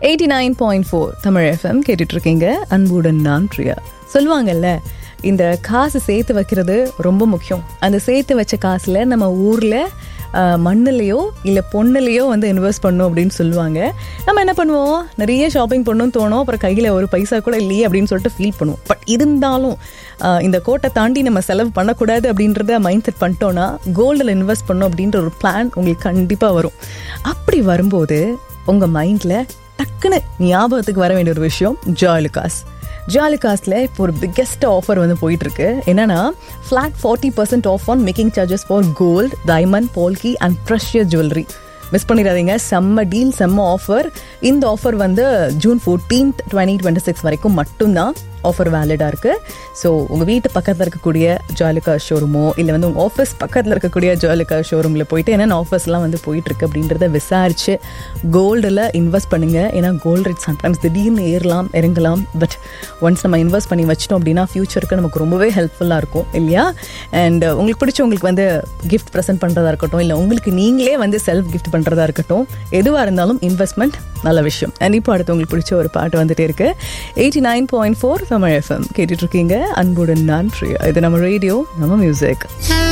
eighty nine point four Tamil FM கேட்டுட்டு இருக்கீங்க அன்புடன் நான் பிரியா சொல்லுவாங்கல்ல இந்த காசு சேர்த்து வைக்கிறது ரொம்ப முக்கியம் அந்த சேர்த்து வச்ச காசுல நம்ம ஊர்ல ஆஹ், மண்ணுலயோ இல்லை பொண்ணுலையோ வந்து இன்வெஸ்ட் பண்ணும் அப்படின்னு சொல்லுவாங்க நம்ம என்ன பண்ணுவோம் நிறைய ஷாப்பிங் பண்ணணும்னு தோணும் அப்புறம் கையில் ஒரு பைசா கூட இல்லையே அப்படின்னு சொல்லிட்டு ஃபீல் பண்ணுவோம் பட் இருந்தாலும் ஆஹ், இந்த கோட்டை தாண்டி நம்ம செலவு பண்ணக்கூடாது அப்படின்றத மைண்ட் செட் பண்ணிட்டோன்னா கோல்டில் இன்வெஸ்ட் பண்ணோம் அப்படின்ற ஒரு பிளான் உங்களுக்கு கண்டிப்பாக வரும் அப்படி வரும்போது உங்கள் மைண்டில் டக்குன்னு ஞாபகத்துக்கு வர வேண்டிய ஒரு விஷயம் ஜாலுகாஸ் ஜாலிகாஸ்ல இப்போ ஒரு பிக்கெஸ்ட் ஆஃபர் வந்து போயிட்டு இருக்கு என்னன்னா flat forty percent off on making charges for gold diamond polki and precious jewellery miss பண்ணிடாதீங்க செம்ம டீல் செம்ம ஆஃபர் இந்த ஆஃபர் வந்து June fourteenth twenty twenty six வரைக்கும் மட்டும்தான் ஆஃபர் வேலிடாக இருக்குது ஸோ உங்கள் வீட்டு பக்கத்தில் இருக்கக்கூடிய ஜாலிகா ஷோரூமோ இல்லை வந்து உங்கள் ஆஃபீஸ் பக்கத்தில் இருக்கக்கூடிய ஜாலிகா ஷோரூமில் போயிட்டு என்னென்ன ஆஃபர்ஸ்லாம் வந்து போயிட்டுருக்கு அப்படின்றத விசாரித்து கோல்டில் இன்வெஸ்ட் பண்ணுங்கள் ஏன்னா கோல்டு ரேட் சம்டைம்ஸ் திடீர்னு ஏறலாம் இறங்கலாம் பட் ஒன்ஸ் நம்ம இன்வெஸ்ட் பண்ணி வச்சிட்டோம் அப்படின்னா ஃப்யூச்சருக்கு நமக்கு ரொம்பவே ஹெல்ப்ஃபுல்லாக இருக்கும் இல்லையா அண்ட் உங்களுக்கு பிடிச்சவங்களுக்கு வந்து கிஃப்ட் ப்ரெசென்ட் பண்ணுறதா இருக்கட்டும் இல்லை உங்களுக்கு நீங்களே வந்து செல்ஃப் கிஃப்ட் பண்ணுறதா இருக்கட்டும் எதுவாக இருந்தாலும் இன்வெஸ்ட்மெண்ட் நல்ல விஷயம் அண்ட் இப்போ அடுத்து உங்களுக்கு பிடிச்ச ஒரு பாட்டு வந்துட்டே இருக்கு eighty nine point four Tamil FM கேட்டுட்டு இருக்கீங்க அன்புடன் நான் பிரியா இது நம்ம ரேடியோ நம்ம மியூசிக்